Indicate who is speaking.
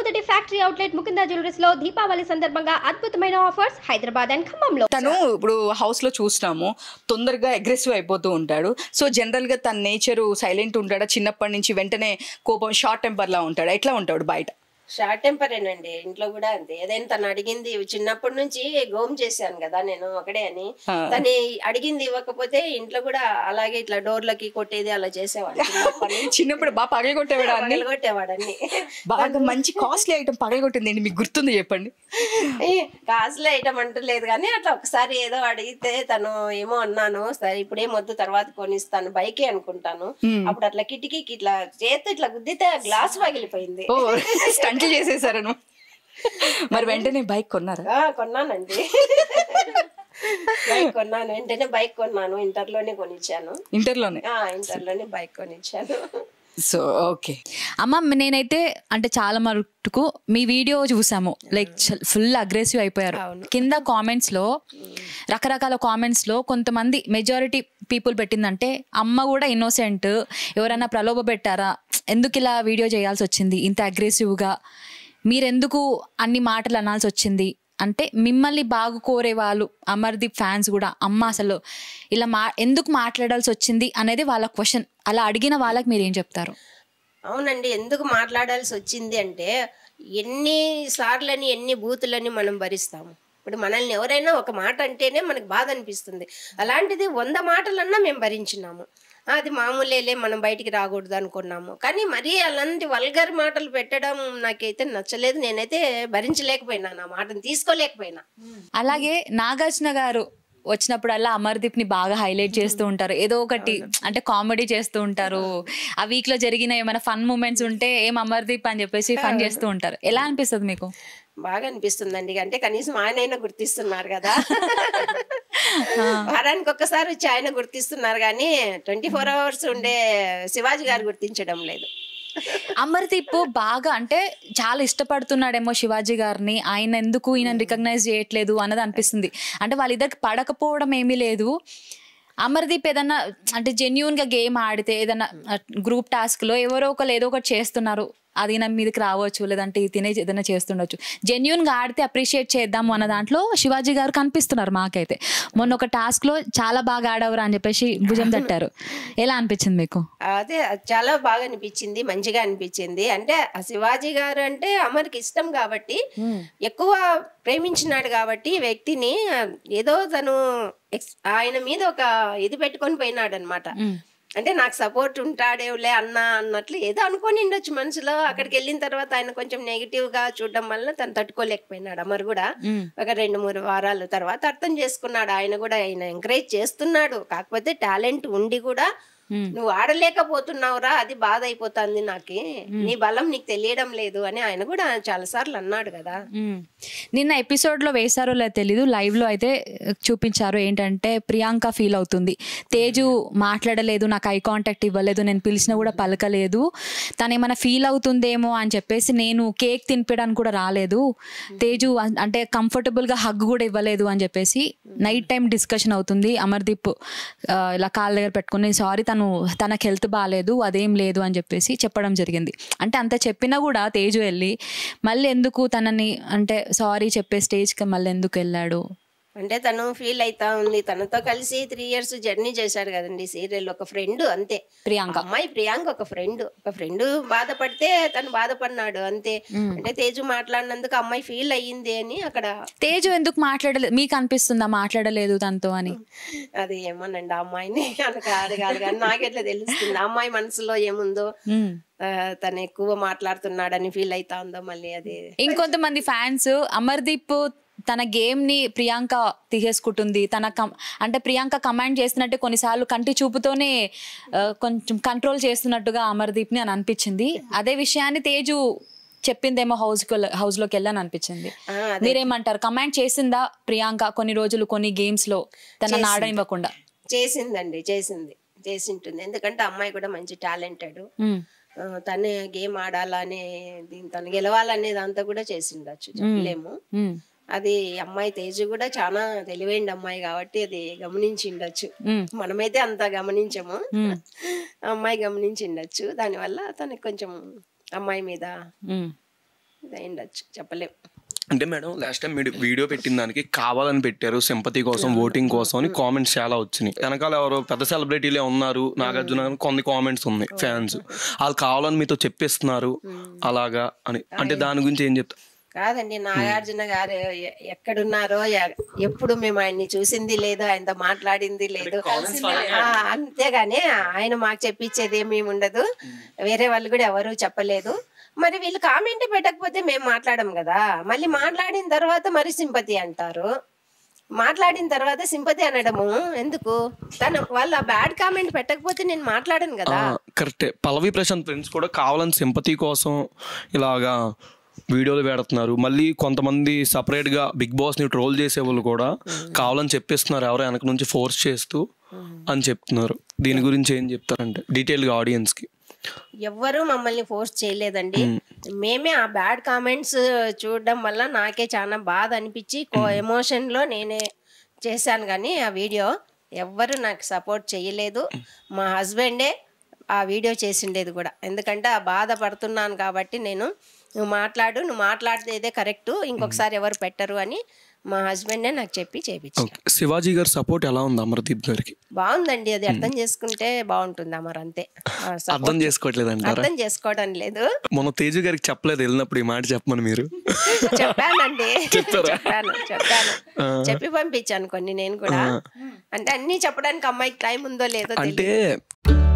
Speaker 1: మొట్టమొదటి factory outlet Mukunda jewelleries లో దీపావళి సందర్భంగా అద్భుతమైన ఆఫర్స్ హైదరాబాద్ అండ్ ఖమ్మంలో
Speaker 2: తను ఇప్పుడు హౌస్ లో చూస్తున్నాము తొందరగా అగ్రెసివ్ అయిపోతూ ఉంటాడు సో జనరల్ గా తన నేచర్ సైలెంట్ ఉంటాడా చిన్నప్పటి నుంచి వెంటనే కోపం షార్ట్ టెంపర్ లా ఉంటాడు ఎట్లా ఉంటాడు బయట
Speaker 3: షార్ట్ టెంపరేనండి ఇంట్లో కూడా అంతే ఏదైనా తను అడిగింది చిన్నప్పటి నుంచి గోమ్ చేశాను కదా నేను ఒకడే అని
Speaker 2: ఆ.
Speaker 3: తను అడిగింది ఇవ్వకపోతే ఇంట్లో కూడా అలాగే ఇట్లా డోర్లకి కొట్టేది అలా చేసేవాడు చిన్నప్పటి నుంచి
Speaker 2: చిన్నప్పుడు బాగా పగలగొట్టేవాడు అన్ని
Speaker 3: పగలగొట్టేవాడు అన్ని
Speaker 2: బాగా మంచి కాస్ట్లీ ఐటమ్ పగలగొట్టింది మీకు గుర్తుంది చెప్పండి
Speaker 3: కాసులు ఐటమ్ అంటలేదు కానీ అట్లా ఒకసారి ఏదో అడిగితే తను ఏమో అన్నాను సరే ఇప్పుడేం వద్దు తర్వాత కొనిస్తాను బైకే అనుకుంటాను అప్పుడు అట్లా కిటికీకి ఇట్లా చేత్తో ఇట్లా గుద్దితే గ్లాస్ పగిలిపోయింది
Speaker 2: ఓ స్టంట్లు చేసేసారను మరి వెంటనే బైక్ కొన్నారా
Speaker 3: ఆ, కొన్నానండి బైక్ కొన్నాను వెంటనే బైక్ కొన్నాను ఇంటర్లోనే కొనిచ్చాను
Speaker 2: ఇంటర్లోనే
Speaker 3: ఆ ఇంటర్లోనే బైక్ కొనిచ్చాను
Speaker 2: సో ఓకే
Speaker 4: అమ్మ నేనైతే అంటే చాలా మటుకు మీ వీడియో చూసాము లైక్ ఫుల్ అగ్రెసివ్ అయిపోయారు కింద కామెంట్స్ లో రకరకాల కామెంట్స్ లో కొంతమంది మెజారిటీ పీపుల్ పెట్టిందంటే అమ్మ కూడా ఇన్నోసెంట్ ఎవరైనా ప్రలోభ పెట్టారా ఎందుకు ఇలా వీడియో చేయాల్సి వచ్చింది ఇంత అగ్రెసివ్గా మీరెందుకు అన్ని మాటలు అనాల్సి వచ్చింది అంటే మిమ్మల్ని బాగు కోరే వాళ్ళు అమర్దీప్ ఫ్యాన్స్ కూడా అమ్మ అసలు ఇలా మా ఎందుకు మాట్లాడాల్సి వచ్చింది అనేది వాళ్ళ క్వశ్చన్ అలా అడిగిన వాళ్ళకి మీరు ఏం చెప్తారు
Speaker 3: అవునండి ఎందుకు మాట్లాడాల్సి వచ్చింది అంటే ఎన్ని సార్లని ఎన్ని బూతులని మనం భరిస్తాము ఇప్పుడు మనల్ని ఎవరైనా ఒక మాట అంటేనే మనకు బాధ అనిపిస్తుంది అలాంటిది వంద మాటలన్నా మేము భరించినాము అది మామూలేలే మనం బయటికి రాకూడదు అనుకున్నాము కానీ మరీ అలాంటి వల్గర్ మాటలు పెట్టడం నాకైతే నచ్చలేదు నేనైతే భరించలేకపోయినాను ఆ మాటను తీసుకోలేకపోయినా
Speaker 4: అలాగే నాగార్జున గారు వచ్చినప్పుడల్లా అమర్దీప్ ని బాగా హైలైట్ చేస్తూ ఉంటారు ఏదో ఒకటి అంటే కామెడీ చేస్తూ ఉంటారు ఆ వీక్ లో జరిగిన ఏమైనా ఫన్ మూమెంట్స్ ఉంటే ఏం అమర్దీప్ అని చెప్పేసి ఫన్ చేస్తూ ఉంటారు ఎలా అనిపిస్తుంది మీకు
Speaker 3: బాగా అనిపిస్తుందండి అంటే కనీసం ఆయనైనా గుర్తిస్తున్నారు కదా వారానికి ఒక్కసారి వచ్చి ఆయన గుర్తిస్తున్నారు కానీ ట్వంటీ ఫోర్ అవర్స్ ఉండే శివాజీ గారు గుర్తించడం లేదు
Speaker 4: అమర్దీప్ బాగా అంటే చాలా ఇష్టపడుతున్నాడేమో శివాజీ గారిని ఆయన ఎందుకు ఈయన రికగ్నైజ్ చేయట్లేదు అన్నది అనిపిస్తుంది అంటే వాళ్ళిద్దరికి పడకపోవడం ఏమీ లేదు అమర్దీప్ ఏదన్నా అంటే జెన్యున్ గా గేమ్ ఆడితే ఏదన్నా గ్రూప్ టాస్క్ లో ఎవరో ఒకరు ఏదో ఒకటి చేస్తున్నారు అది నా మీదకి రావచ్చు లేదంటే ఇది తినే ఏదైనా చేస్తుండొచ్చు జెన్యున్ గా ఆడితే అప్రిషియేట్ చేద్దాము అన్న దాంట్లో శివాజీ గారు కనిపిస్తున్నారు మాకైతే మొన్న ఒక టాస్క్ లో చాలా బాగా ఆడవరా అని చెప్పేసి భుజం తట్టారు ఎలా అనిపించింది మీకు
Speaker 3: అదే అది చాలా బాగా అనిపించింది మంచిగా అనిపించింది అంటే ఆ శివాజీ గారు అంటే అమర్కి ఇష్టం కాబట్టి ఎక్కువ ప్రేమించినాడు కాబట్టి ఈ వ్యక్తిని ఏదో తను ఎక్స్- ఆయన మీద ఒక ఇది పెట్టుకొని పోయినాడు అనమాట అంటే నాకు సపోర్ట్ ఉంటాడేవులే అన్న అన్నట్లు ఏదో అనుకొని ఉండొచ్చు మనసులో అక్కడికి వెళ్ళిన తర్వాత ఆయన కొంచెం నెగిటివ్ గా చూడడం వల్ల తను తట్టుకోలేకపోయినాడు అమర్ కూడా ఒక రెండు మూడు వారాల తర్వాత అర్థం చేసుకున్నాడు ఆయన కూడా ఆయన ఎంకరేజ్ చేస్తున్నాడు కాకపోతే టాలెంట్ ఉండి కూడా నువ్వు ఆడలేకపోతున్నావురా అది బాధ అయిపోతుంది నాకి నీ బలం నీకు తెలియడం లేదు అని ఆయన కూడా చాలా సార్లు అన్నాడు కదా
Speaker 4: మ్మ్. నిన్న ఎపిసోడ్ లో వేశారో లేదో తెలీదు లైవ్ లో అయితే చూపించారు ఏంటంటే ప్రియాంక ఫీల్ అవుతుంది తేజు మాట్లాడలేదు నాకు ఐ కాంటాక్ట్ ఇవ్వలేదు నేను పిలిచినా కూడా పలకలేదు తను ఏమైనా ఫీల్ అవుతుందేమో అని చెప్పేసి నేను కేక్ తినిపించడానికి కూడా రాలేదు తేజు అం- అంటే కంఫర్టబుల్ గా హగ్ కూడా ఇవ్వలేదు అని చెప్పేసి నైట్ టైం డిస్కషన్ అవుతుంది అమర్దీప్ ఆ, ఇలా కాళ్ళ దగ్గర పెట్టుకుని సారీ తను తనకు హెల్త్ బాగాలేదు అదేం లేదు అని చెప్పేసి చెప్పడం జరిగింది అంటే అంత చెప్పినా కూడా తేజు వెళ్ళి మళ్ళీ ఎందుకు తనని అంటే సారీ చెప్పే స్టేజ్కి మళ్ళీ ఎందుకు వెళ్ళాడు
Speaker 3: అంటే తను ఫీల్ అవుతా ఉంది తనతో కలిసి త్రీ ఇయర్స్ జర్నీ చేశాడు కదండి సీరియల్ ఒక ఫ్రెండ్ అంతే
Speaker 4: ప్రియాంక.
Speaker 3: అమ్మాయి ప్రియాంక ఒక ఫ్రెండ్ ఒక ఫ్రెండ్ బాధపడితే తను బాధపడినాడు అంతే అంటే తేజు మాట్లాడినందుకు అమ్మాయి ఫీల్ అయ్యింది అని అక్కడ
Speaker 4: తేజు ఎందుకు మాట్లాడలేదు మీకు అనిపిస్తుందా మాట్లాడలేదు తనతో అని
Speaker 3: అది ఏమోనండి ఆ అమ్మాయిని అని కాదు కాదు కానీ నాకెట్లా తెలుస్తుంది ఆ అమ్మాయి మనసులో ఏముందో
Speaker 4: మ్మ్.
Speaker 3: ఆ, తను ఎక్కువ మాట్లాడుతున్నాడని ఫీల్ అవుతా ఉందో మళ్ళీ అది
Speaker 4: ఇంకొంతమంది ఫ్యాన్స్ అమర్దీప్ తన గేమ్ ని ప్రియాంక తీసేసుకుంటుంది తన కం అంటే ప్రియాంక కమాండ్ చేస్తున్నట్టే కొన్నిసార్లు కంటి చూపుతోనే ఆ, కొంచెం కంట్రోల్ చేస్తున్నట్టుగా అమర్దీప్ ని అని అనిపించింది అదే విషయాన్ని తేజు చెప్పిందేమో హౌస్ హౌస్ లోకి వెళ్ళని అనిపించింది
Speaker 3: ఆ,
Speaker 4: మీరేమంటారు కమాండ్ చేసిందా ప్రియాంక కొన్ని రోజులు కొన్ని గేమ్స్ లో తన ఆడనివ్వకుండా
Speaker 3: చేసిందండి చేసింది చేసి ఉంటుంది ఎందుకంటే అమ్మాయి కూడా మంచి టాలెంటెడ్
Speaker 4: మ్మ్.
Speaker 3: తనే గేమ్ ఆడాలనే దీని తను గెలవాలనే దాంతో కూడా చేసిండొచ్చు చెప్పలేము
Speaker 4: మ్మ్.
Speaker 3: అది అమ్మాయి తేజు కూడా చాలా తెలివైన అమ్మాయి కాబట్టి అది గమనించిండొచ్చు
Speaker 4: మ్మ్.
Speaker 3: మనమైతే అంత గమనించము అమ్మాయి గమనించిండొచ్చు దానివల్ల తనకి కొంచెం అమ్మాయి మీద
Speaker 4: మ్మ్.
Speaker 3: అయిండొచ్చు చెప్పలేం
Speaker 5: అంటే మేడం లాస్ట్ టైం మీరు వీడియో పెట్టిన దానికి కావాలని పెట్టారు సింపతి కోసం ఓటింగ్ కోసం అని కామెంట్స్ చాలా వచ్చినాయి వెనకాల ఎవరో పెద్ద సెలబ్రిటీలే ఉన్నారు నాగార్జున అని కొన్ని కామెంట్స్ ఉన్నాయి ఫ్యాన్స్ వాళ్ళు కావాలని మీతో చెప్పిస్తున్నారు అలాగా అని అంటే దాని గురించి ఏం చెప్తారు
Speaker 3: కాదండి నాగార్జున గారు ఎ- ఎక్కడున్నారో ఎ- ఎప్పుడు మేము ఆయన్ని చూసింది లేదు ఆయనతో మాట్లాడింది లేదు ఆ, అంతేగాని ఆయన మాకు చెప్పించేది ఏమీ ఉండదు వేరే వాళ్ళు కూడా ఎవరు చెప్పలేదు మరి వీళ్ళు కామెంట్ పెట్టకపోతే మేము మాట్లాడం కదా మళ్ళీ మాట్లాడిన తర్వాత మరి సింపతి అంటారు మాట్లాడిన తర్వాత సింపతి అనడము ఎందుకు తను వాళ్ళ బ్యాడ్ కామెంట్ పెట్టకపోతే నేను మాట్లాడను కదా
Speaker 5: కరెక్టే పల్లవి ప్రశాంత్ ఫ్రెండ్స్ కూడా కావాలని సింపతి కోసం ఇలాగా వీడియోలు పెడుతున్నారు మళ్ళీ కొంతమంది separate గా బిగ్ బాస్ ని ట్రోల్ చేసే వాళ్ళు కూడా కావాలని చెప్పిస్తున్నారు ఎవరో వెనక నుంచి ఫోర్స్ చేస్తూ అని చెప్తున్నారు దీని గురించి ఏం చెప్తారంటే డీటెయిల్గా ఆడియన్స్కి
Speaker 3: ఎవ్వరూ మమ్మల్ని ఫోర్స్ చేయలేదండి మేమే ఆ బ్యాడ్ కామెంట్స్ చూడడం వల్ల నాకే చాలా బాధ అనిపించి కో ఎమోషన్లో నేనే చేశాను కానీ ఆ వీడియో ఎవ్వరు నాకు సపోర్ట్ చేయలేదు మా హస్బెండే ఆ వీడియో చేసిండేది కూడా ఎందుకంటే ఆ బాధపడుతున్నాను కాబట్టి నేను నువ్వు మాట్లాడు నువ్వు మాట్లాడితే కరెక్ట్ ఇంకొకసారి ఎవరు పెట్టరు అని మా హస్బెండే నాకు చెప్పి చేపించారు
Speaker 5: ఓకే శివాజీ గారి సపోర్ట్ ఎలా ఉంది అమర్దీప్ గారికి
Speaker 3: బాగుందండి అది అర్థం చేసుకుంటే బాగుంటుంది మరి అంతే ఆ support
Speaker 5: అర్థం చేసుకోవట్లేదు అంటారా
Speaker 3: అర్థం చేసుకోవడం లేదు
Speaker 5: మొన్న తేజు గారికి చెప్పలేదు వెళ్ళినప్పుడు ఈ మాట చెప్పమని మీరు
Speaker 3: చెప్పానండి చెప్పాను చెప్పాను చెప్పి పంపించాను కొన్ని నేను కూడా అంటే అన్ని చెప్పడానికి అమ్మాయికి టైం ఉందో లేదో తెలియదు
Speaker 5: అంటే